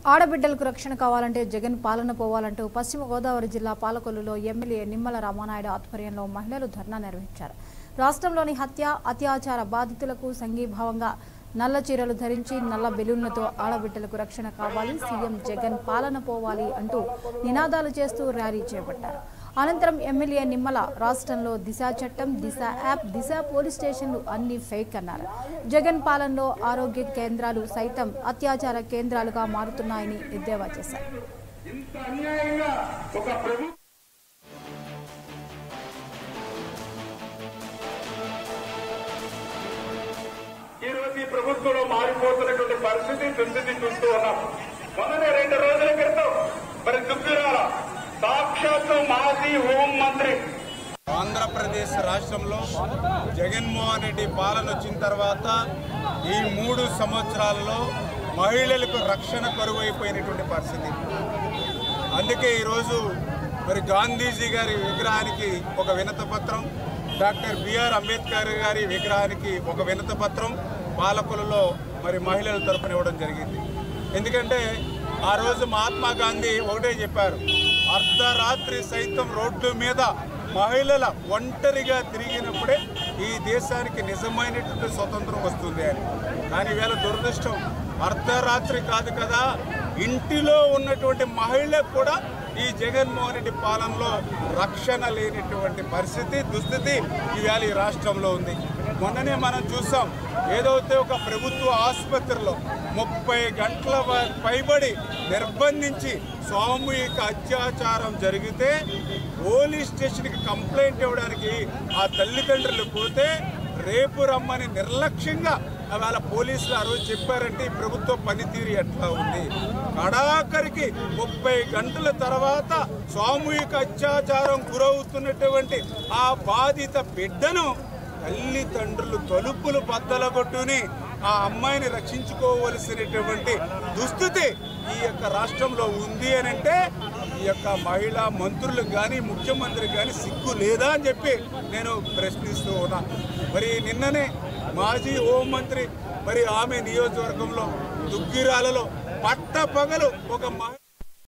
ఆడబిడ్డలకు రక్షణ కావాలంటే జగన్ పాలన పోవాలంటూ పశ్చిమ గోదావరి జిల్లా పాలకొల్లులో ఎమ్మెల్యే నిమ్మల రామానాయుడు ఆధ్వర్యంలో మహిళలు ధర్నా నిర్వహించారు రాష్ట్రంలోని హత్య అత్యాచార బాధితులకు సంఘీభావంగా నల్ల చీరలు ధరించి నల్ల బెలూన్లతో ఆడబిడ్డలకు రక్షణ కావాలి సీఎం జగన్ పాలన పోవాలి అంటూ నినాదాలు చేస్తూ ర్యాలీ చేపట్టారు అనంతరం ఎమ్మెల్యే నిమ్మల రాష్ట్రంలో దిశ చట్టం దిశ యాప్ దిశ పోలీస్ స్టేషన్లు అన్ని ఫేక్ అన్నారు జగన్ పాలనలో ఆరోగ్య కేంద్రాలు సైతం అత్యాచార కేంద్రాలుగా మారుతున్నాయని ఎద్దేవా చేశారు ఇంత అన్యాయంగా ఒక ప్రభు ఈ రోజు ఈ ప్రభుత్వంలో మారిపోతున్నటువంటి పరిస్థితి దుస్థితి చూస్తూ ఉన్నాం మొన్ననే రెండు రోజుల క్రితం మరి దుగ్గిరాల సాక్షాత్తు మాజీ హోం మంత్రి ఆంధ్రప్రదేశ్ రాష్ట్రంలో జగన్మోహన్ రెడ్డి పాలన వచ్చిన తర్వాత ఈ మూడు సంవత్సరాలలో మహిళలకు రక్షణ కరువైపోయినటువంటి పరిస్థితి అందుకే ఈరోజు మరి గాంధీజీ గారి విగ్రహానికి ఒక వినత పత్రం డాక్టర్ బిఆర్ అంబేద్కర్ గారి విగ్రహానికి ఒక వినత పత్రం పాలకులలో మరి మహిళల తరపున ఇవ్వడం జరిగింది ఎందుకంటే ఆ రోజు మహాత్మా గాంధీ ఒకటే చెప్పారు అర్ధరాత్రి సైతం రోడ్డు మీద మహిళల ఒంటరిగా తిరిగినప్పుడే ఈ దేశానికి నిజమైనటువంటి స్వతంత్రం వస్తుంది అని కానీ వేళ దురదృష్టం అర్ధరాత్రి కాదు కదా ఇంటిలో ఉన్నటువంటి మహిళకు కూడా ఈ జగన్మోహన్ రెడ్డి పాలనలో రక్షణ లేనటువంటి పరిస్థితి దుస్థితి ఈవేళ ఈ రాష్ట్రంలో ఉంది మొన్ననే మనం చూసాం ఏదైతే ఒక ప్రభుత్వ ఆసుపత్రిలో ముప్పై గంటల వ- పైబడి నిర్బంధించి సామూహిక అత్యాచారం జరిగితే పోలీస్ స్టేషన్కి కంప్లైంట్ ఇవ్వడానికి ఆ తల్లిదండ్రులు పోతే రేపు రమ్మని నిర్లక్ష్యంగా వాళ్ళ పోలీసులు ఆ రోజు చెప్పారంటే ఈ ప్రభుత్వ పనితీరు ఎట్లా ఉంది కడాఖరికి ముప్పై గంటల తర్వాత సామూహిక అత్యాచారం గురవుతున్నటువంటి ఆ బాధిత బిడ్డను తల్లిదండ్రులు తలుపులు బద్దలగొట్టుని ఆ అమ్మాయిని రక్షించుకోవలసినటువంటి దుస్థితి ఈ యొక్క రాష్ట్రంలో ఉంది అని అంటే ఈ యొక్క మహిళా మంత్రులకు కానీ ముఖ్యమంత్రికి కానీ సిగ్గు లేదా అని చెప్పి నేను ప్రశ్నిస్తూ ఉన్నా మరి నిన్ననే మాజీ హోంమంత్రి మరి ఆమె నియోజకవర్గంలో దుగ్గిరాలలో పట్టపగలు ఒక మహి